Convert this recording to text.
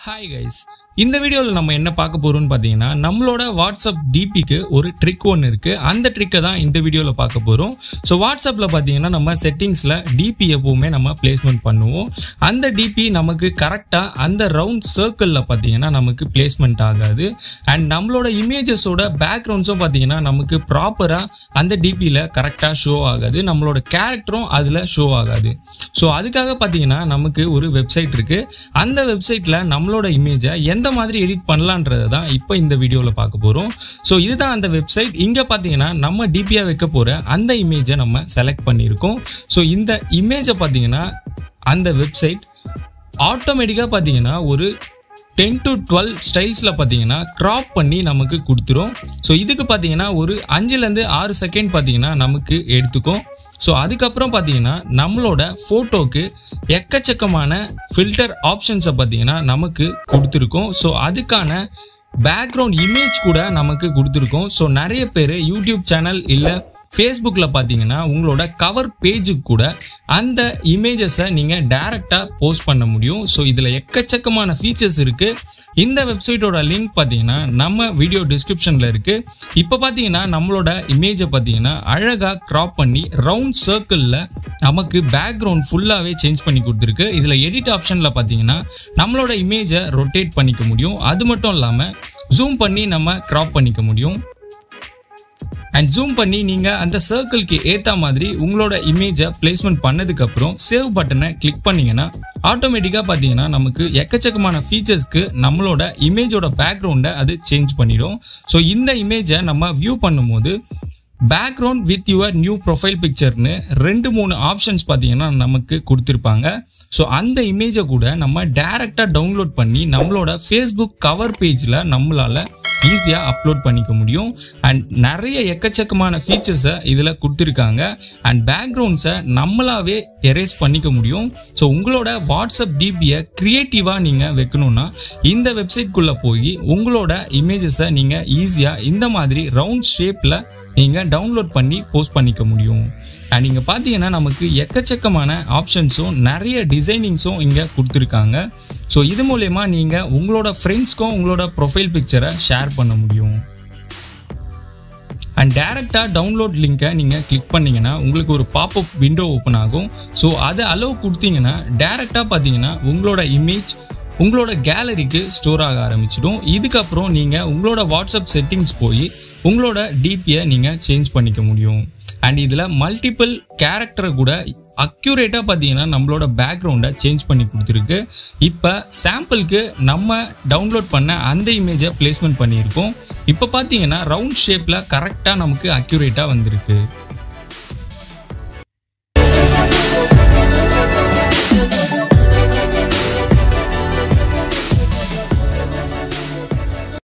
hi guys இந்த வீடியோவில் நம்ம என்ன பார்க்க போறோம்னு பார்த்தீங்கன்னா நம்மளோட வாட்ஸ்அப் டிபிக்கு ஒரு ட்ரிக் ஒன்று இருக்கு அந்த ட்ரிக்கை தான் இந்த வீடியோவில் பார்க்க போகிறோம் ஸோ வாட்ஸ்அப்பில் பார்த்தீங்கன்னா நம்ம செட்டிங்ஸில் டிபி எப்பவுமே நம்ம பிளேஸ்மெண்ட் பண்ணுவோம் அந்த டிபி நமக்கு கரெக்டாக அந்த ரவுண்ட் சர்க்கிளில் பார்த்தீங்கன்னா நமக்கு பிளேஸ்மெண்ட் ஆகாது அண்ட் நம்மளோட இமேஜஸோட பேக்ரவுண்ட்ஸும் பார்த்தீங்கன்னா நமக்கு ப்ராப்பராக அந்த டிபியில் கரெக்டாக ஷோ ஆகாது நம்மளோட கேரக்டரும் அதில் ஷோ ஆகாது ஸோ அதுக்காக பார்த்தீங்கன்னா நமக்கு ஒரு வெப்சைட் இருக்கு அந்த வெப்சைட்ல நம்மளோட இமேஜை எந்த மாதிரி எடிட் பண்ணலான்றதை தான் இப்போ இந்த வீடியோவில் பார்க்க போகிறோம் ஸோ இதுதான் அந்த வெப்சைட் இங்கே பார்த்தீங்கன்னா நம்ம டிபியாக வைக்க போகிற அந்த இமேஜை நம்ம செலக்ட் பண்ணியிருக்கோம் ஸோ இந்த இமேஜை பார்த்தீங்கன்னா அந்த வெப்சைட் ஆட்டோமேட்டிக்காக பார்த்தீங்கன்னா ஒரு டென் டு டுவெல் ஸ்டைல்ஸில் பார்த்தீங்கன்னா க்ராப் பண்ணி நமக்கு கொடுத்துரும் ஸோ இதுக்கு பார்த்தீங்கன்னா ஒரு அஞ்சுலேருந்து ஆறு செகண்ட் பார்த்தீங்கன்னா நமக்கு எடுத்துக்கும் ஸோ அதுக்கப்புறம் பார்த்தீங்கன்னா நம்மளோட ஃபோட்டோக்கு எக்கச்சக்கமான ஃபில்டர் ஆப்ஷன்ஸை பார்த்தீங்கன்னா நமக்கு கொடுத்துருக்கோம் ஸோ அதுக்கான பேக்ரவுண்ட் இமேஜ் கூட நமக்கு கொடுத்துருக்கோம் ஸோ நிறைய பேர் யூடியூப் சேனல் இல்லை ஃபேஸ்புக்கில் பார்த்தீங்கன்னா உங்களோட கவர் பேஜுக்கு கூட அந்த இமேஜஸை நீங்கள் டைரெக்டாக போஸ்ட் பண்ண முடியும் ஸோ இதில் எக்கச்சக்கமான ஃபீச்சர்ஸ் இருக்குது இந்த வெப்சைட்டோட லிங்க் பார்த்தீங்கன்னா நம்ம வீடியோ டிஸ்கிரிப்ஷனில் இருக்குது இப்போ பார்த்தீங்கன்னா நம்மளோட இமேஜை பார்த்தீங்கன்னா அழகாக க்ராப் பண்ணி ரவுண்ட் சர்க்கிளில் நமக்கு பேக்ரவுண்ட் ஃபுல்லாகவே சேஞ்ச் பண்ணி கொடுத்துருக்கு இதில் எடிட் ஆப்ஷனில் பார்த்தீங்கன்னா நம்மளோட இமேஜை ரொட்டேட் பண்ணிக்க முடியும் அது மட்டும் இல்லாமல் ஜூம் பண்ணி நம்ம க்ராப் பண்ணிக்க முடியும் அண்ட் ஜூம் பண்ணி நீங்கள் அந்த சர்க்கிள்க்கு ஏற்ற மாதிரி உங்களோட இமேஜை பிளேஸ்மெண்ட் பண்ணதுக்கப்புறம் சேவ் பட்டனை கிளிக் பண்ணீங்கன்னா ஆட்டோமேட்டிக்காக பார்த்தீங்கன்னா நமக்கு எக்கச்சக்கமான ஃபீச்சர்ஸ்க்கு நம்மளோட இமேஜோட பேக்ரவுண்டை அது சேஞ்ச் பண்ணிடும் ஸோ இந்த இமேஜை நம்ம வியூ பண்ணும்போது background with your new profile பிக்சர்னு ரெண்டு மூணு ஆப்ஷன்ஸ் பார்த்தீங்கன்னா நமக்கு கொடுத்துருப்பாங்க ஸோ அந்த இமேஜை கூட நம்ம டைரெக்டாக டவுன்லோட் பண்ணி நம்மளோட ஃபேஸ்புக் கவர் பேஜில் நம்மளால் ஈஸியாக அப்லோட் பண்ணிக்க முடியும் அண்ட் நிறைய எக்கச்சக்கமான ஃபீச்சர்ஸை இதில் கொடுத்துருக்காங்க அண்ட் பேக்ரவுண்ட்ஸை நம்மளாவே எரேஸ் பண்ணிக்க முடியும் ஸோ உங்களோட வாட்ஸ்அப் டிபியை க்ரியேட்டிவாக நீங்கள் வைக்கணும்னா இந்த வெப்சைட்குள்ளே போய் உங்களோட இமேஜஸை நீங்கள் ஈஸியாக இந்த மாதிரி ரவுண்ட் ஷேப்பில் நீங்கள் டவுன்லோட் பண்ணி போஸ்ட் பண்ணிக்க முடியும் அண்ட் நீங்கள் பார்த்தீங்கன்னா நமக்கு எக்கச்சக்கமான ஆப்ஷன்ஸும் நிறைய டிசைனிங்ஸும் இங்கே கொடுத்துருக்காங்க ஸோ இது மூலயமா நீங்கள் உங்களோட ஃப்ரெண்ட்ஸ்க்கும் உங்களோட ப்ரொஃபைல் பிக்சரை ஷேர் பண்ண முடியும் அண்ட் டேரெக்டாக டவுன்லோட் லிங்கை நீங்கள் கிளிக் பண்ணிங்கன்னா உங்களுக்கு ஒரு பாப்அப் விண்டோ ஓப்பன் ஆகும் ஸோ அதை அலோவ் கொடுத்தீங்கன்னா டேரெக்டாக பார்த்தீங்கன்னா உங்களோட இமேஜ் உங்களோட கேலரிக்கு ஸ்டோர் ஆக ஆரம்பிச்சிடும் இதுக்கப்புறம் நீங்கள் உங்களோட வாட்ஸ்அப் செட்டிங்ஸ் போய் உங்களோட டிபியை நீங்கள் சேஞ்ச் பண்ணிக்க முடியும் அண்ட் இதில் மல்டிபிள் கேரக்டரை கூட அக்யூரேட்டாக பார்த்தீங்கன்னா நம்மளோட பேக்ரவுண்டை சேஞ்ச் பண்ணி கொடுத்துருக்கு இப்போ சாம்பிளுக்கு நம்ம டவுன்லோட் பண்ண அந்த இமேஜை பிளேஸ்மெண்ட் பண்ணியிருக்கோம் இப்போ பார்த்தீங்கன்னா ரவுண்ட் ஷேப்பில் கரெக்டாக நமக்கு அக்யூரேட்டாக வந்திருக்கு